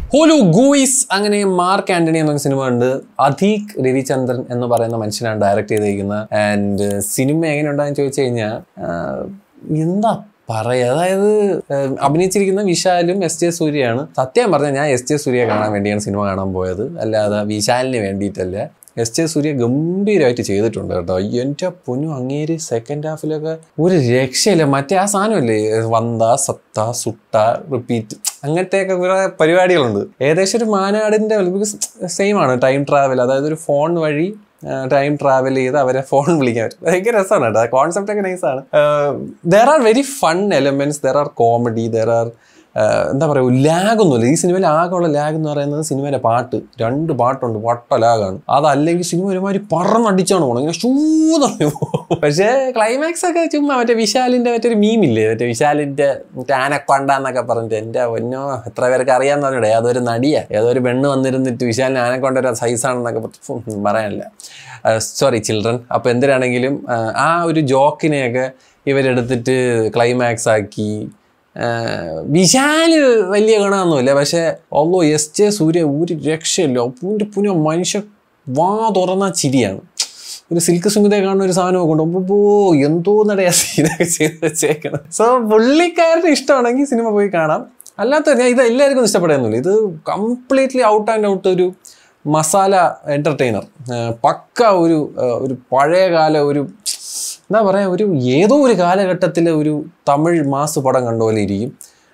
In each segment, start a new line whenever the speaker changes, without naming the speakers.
ഹോലു guys അങ്ങനെ മാർക്ക് ആന്റണി എന്നൊരു സിനിമ ഉണ്ട് അധീക് രവിചന്ദ്രൻ എന്ന് പറയുന്ന മനുഷ്യനാണ് ഡയറക്റ്റ് ചെയ്തിരിക്കുന്നത് ആൻഡ് സിനിമ എങ്ങനെ ഉണ്ടായെന്ന് ചോദിച്ചു കഴിഞ്ഞാൽ എന്താ പറയാ അതായത് ഏഹ്, അഭിനയിച്ചിരിക്കുന്ന വിശാലും എസ് ജെ സൂര്യയാണ് സത്യം പറഞ്ഞാൽ ഞാൻ എസ് ജെ സൂര്യയെ കാണാൻ വേണ്ടിയാണ് സിനിമ കാണാൻ പോയത് അല്ലാതെ വിശാലിന് വേണ്ടിയിട്ടല്ല എസ് ജെ സൂര്യ ഗംഭീരമായിട്ട് ചെയ്തിട്ടുണ്ട് കേട്ടോ എൻ്റെ പൊന്നു അങ്ങേര് സെക്കൻഡ് ഹാഫിലൊക്കെ ഒരു രക്ഷയില്ല മറ്റേ ആ സാധനമല്ലേ വന്ത സത്ത സുട്ട റിപ്പീറ്റ് അങ്ങനത്തെയൊക്കെ കുറെ പരിപാടികളുണ്ട് ഏകദേശം ഒരു മാനാടിൻ്റെ സെയിം ആണ് ടൈം ട്രാവൽ അതായത് ഒരു ഫോൺ വഴി ടൈം ട്രാവൽ ചെയ്ത് അവരെ ഫോൺ വിളിക്കാൻ പറ്റും ഭയങ്കര രസമാണ് കേട്ടോ കോൺസെപ്റ്റ് ഒക്കെ നൈസാണ് there are very fun elements there are comedy there are എന്താ പറയുക ലാഗൊന്നുമില്ല ഈ സിനിമയിൽ ആകെയുള്ള ലാഗ് എന്ന് പറയുന്നത് സിനിമയിലെ പാട്ട് രണ്ട് പാട്ടുണ്ട് വട്ട ലാഗാണ് അതല്ലെങ്കിൽ സിനിമ ഒരുമാതിരി പറന്നടിച്ചാണ് പോകണം ഇങ്ങനെ ഷൂന്ന് പക്ഷേ ക്ലൈമാക്സ് ഒക്കെ ചുമ്മാ മറ്റേ വിശാലിന്റെ മറ്റൊരു മീമില്ലേ മറ്റേ വിശാലിന്റെ മറ്റേ ആനക്കൊണ്ട എന്നൊക്കെ പറഞ്ഞിട്ട് എൻ്റെ ഒന്നോ എത്ര പേർക്ക് അറിയാന്ന് പറഞ്ഞിടേ ഏതൊരു നടിയാ ഏതൊരു പെണ്ണ് വന്നിരുന്നിട്ട് വിശാലിന് ആനക്കൊണ്ട ഒരു സൈസാണെന്നൊക്കെ പറഞ്ഞ് ഫു, ഒന്നും പറയാനില്ല സോറി ചിൽഡ്രൻ അപ്പോൾ എന്തിനാണെങ്കിലും ആ, ആ ഒരു ജോക്കിനെയൊക്കെ ഇവരെടുത്തിട്ട് ക്ലൈമാക്സ് ആക്കി ആഹ് വിശാല് വലിയ ഗുണമൊന്നുമില്ല പക്ഷേ ഓളോ എസ് ജെ സൂര്യ ഒരു രക്ഷയില്ല പൂൻ്റെ പുന മനുഷ്യ വാ തുറന്ന ചിരിയാണ് ഒരു സിൽക്ക് സുമിതയെ കാണുന്ന ഒരു സാധനമൊക്കെ ഉണ്ട് അപ്പോ എന്തോ നടയാ സീനൊക്കെ ചെയ്ത് വെച്ചേക്കണം സോ പുള്ളിക്കാരന് ഇഷ്ടമാണെങ്കിൽ സിനിമ പോയി കാണാം അല്ലാത്ത ഞാൻ ഇത് എല്ലാവർക്കും ഇഷ്ടപ്പെടുന്നില്ല ഇത് കംപ്ലീറ്റ്ലി ഔട്ട് ആൻഡ് ഔട്ട് ഒരു മസാല എൻ്റർടൈനർ പക്ക ഒരു ആഹ് ഒരു പഴയകാല ഒരു എന്താ പറയുക ഒരു ഏതോ ഒരു കാലഘട്ടത്തിലെ ഒരു തമിഴ് മാസ് പടം കണ്ട പോലെ ഇരിക്കും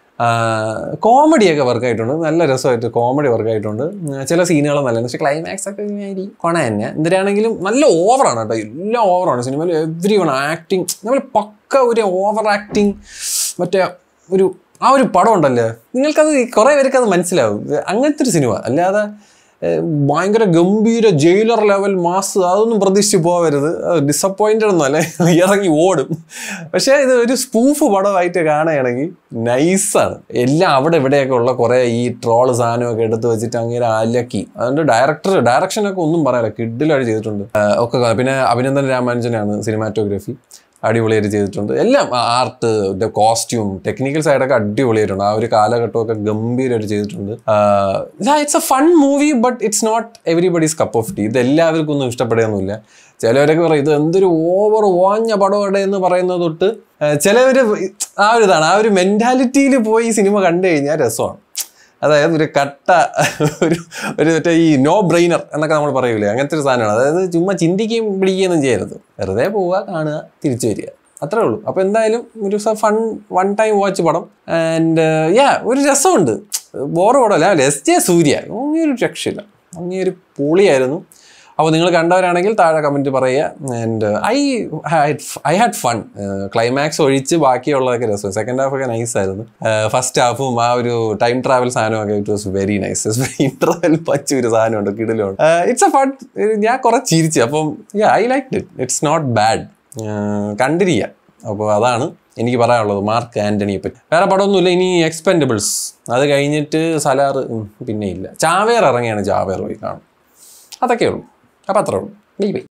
കോമഡിയൊക്കെ വർക്കായിട്ടുണ്ട് നല്ല രസമായിട്ട് കോമഡി വർക്കായിട്ടുണ്ട് ചില സീനുകൾ നല്ല പക്ഷേ ക്ലൈമാക്സ് ഒക്കെ ഇങ്ങനെ കൊണ തന്നെ എന്തിനാണെങ്കിലും നല്ല ഓവറാണ് കേട്ടോ എല്ലാം ഓവറാണ് സിനിമയിൽ എവ്രി വൺ ആക്ടിങ് നമ്മൾ പക്ക ഒരു ഓവർ ആക്ടിങ് മറ്റേ ഒരു ആ ഒരു പടം ഉണ്ടല്ലോ നിങ്ങൾക്കത് കുറേ പേർക്ക് അത് മനസ്സിലാവും ഇത് അങ്ങനത്തെ ഒരു സിനിമ അല്ലാതെ ഏഹ്, ഭയങ്കര ഗംഭീര ജയിലർ ലെവൽ മാസ് അതൊന്നും പ്രതീക്ഷിച്ച് പോകരുത് ഡിസപ്പോയിൻറ്റഡ് ഒന്നും അല്ലേ ഇറങ്ങി ഓടും പക്ഷേ ഇത് ഒരു സ്പൂഫ് പടമായിട്ട് കാണുകയാണെങ്കിൽ നൈസാണ് എല്ലാം അവിടെ ഇവിടെയൊക്കെ ഉള്ള കുറേ ഈ ട്രോള് സാധനമൊക്കെ എടുത്ത് വെച്ചിട്ട് അങ്ങനെ അലക്കി അതുകൊണ്ട് ഡയറക്ടർ ഡയറക്ഷനൊക്കെ ഒന്നും പറയാനില്ല കിഡിലായിട്ട് ചെയ്തിട്ടുണ്ട് ഏഹ്, ഒക്കെ കാണാം. പിന്നെ അഭിനന്ദൻ രാമാനുജനാണ് സിനിമാറ്റോഗ്രഫി അടിപൊളിയായിട്ട് ചെയ്തിട്ടുണ്ട് എല്ലാം ആർട്ട് കോസ്റ്റ്യൂം ടെക്നിക്കൽ സൈഡൊക്കെ അടിപൊളിയായിട്ടുണ്ട് ആ ഒരു കാലഘട്ടമൊക്കെ ഗംഭീരമായിട്ട് ചെയ്തിട്ടുണ്ട് it's a fun movie but it's not everybody's cup of tea ഇത് എല്ലാവർക്കും ഒന്നും ഇഷ്ടപ്പെടുകയൊന്നുമില്ല ചിലവരൊക്കെ പറയും ഇത് എന്തൊരു ഓവർ വാഞ്ഞ പടമടെ എന്ന് പറയുന്നത് തൊട്ട് ചിലവർ ആ ഒരു ഇതാണ് ആ ഒരു മെൻറ്റാലിറ്റിയിൽ പോയി ഈ സിനിമ കണ്ടു കഴിഞ്ഞാൽ രസമാണ് അതായത് ഒരു കട്ട ഒരു ഒരു മറ്റേ ഈ നോ ബ്രെയിനർ എന്നൊക്കെ നമ്മൾ പറയൂലേ അങ്ങനത്തെ ഒരു സാധനമാണ് അതായത് ചുമ്മാ ചിന്തിക്കുകയും പിടിക്കുകയൊന്നും ചെയ്യരുത് വെറുതെ പോവുക കാണുക തിരിച്ചു വരിക അത്രേ ഉള്ളൂ അപ്പോൾ എന്തായാലും ഒരു ഫൺ വൺ ടൈം വാച്ച് പടം ആൻഡ് യാ ഒരു രസമുണ്ട് ബോറ് പടമല്ല എസ് ജെ സൂര്യ അങ്ങനെയൊരു രക്ഷയില്ല അങ്ങനെയൊരു പൊളിയായിരുന്നു അപ്പോൾ നിങ്ങൾ കണ്ടവരാണെങ്കിൽ താഴെ കമൻറ്റ് പറയുക and I I had fun climax ഒഴിച്ച് ബാക്കിയുള്ളതൊക്കെ രസം സെക്കൻഡ് ഹാഫ് ഒക്കെ നൈസ് ആയിരുന്നു ഫസ്റ്റ് ഹാഫും ആ ഒരു ടൈം ട്രാവൽ സാധനമൊക്കെ it was very nice interval പച്ച ഒരു സാധനമുണ്ട് കിടിലുണ്ട് ഇറ്റ്സ് എ ഫൺ ഞാൻ കുറെ ചിരിച്ചു അപ്പം I like it it's not bad കണ്ടിരിക്കുക അപ്പോൾ അതാണ് എനിക്ക് പറയാനുള്ളത് മാർക്ക് ആന്റണിയെ പറ്റി വേറെ പടമൊന്നുമില്ല ഇനി എക്സ്പെൻഡബിൾസ് അത് കഴിഞ്ഞിട്ട് സലാർ ഉം, പിന്നെ ഇല്ല ചാവേർ ഇറങ്ങിയാണ് ചാവേർ പോയി കാണും അതൊക്കെ ഉള്ളൂ അപ്പം അത്രേ ഉള്ളൂ ബൈ ബൈ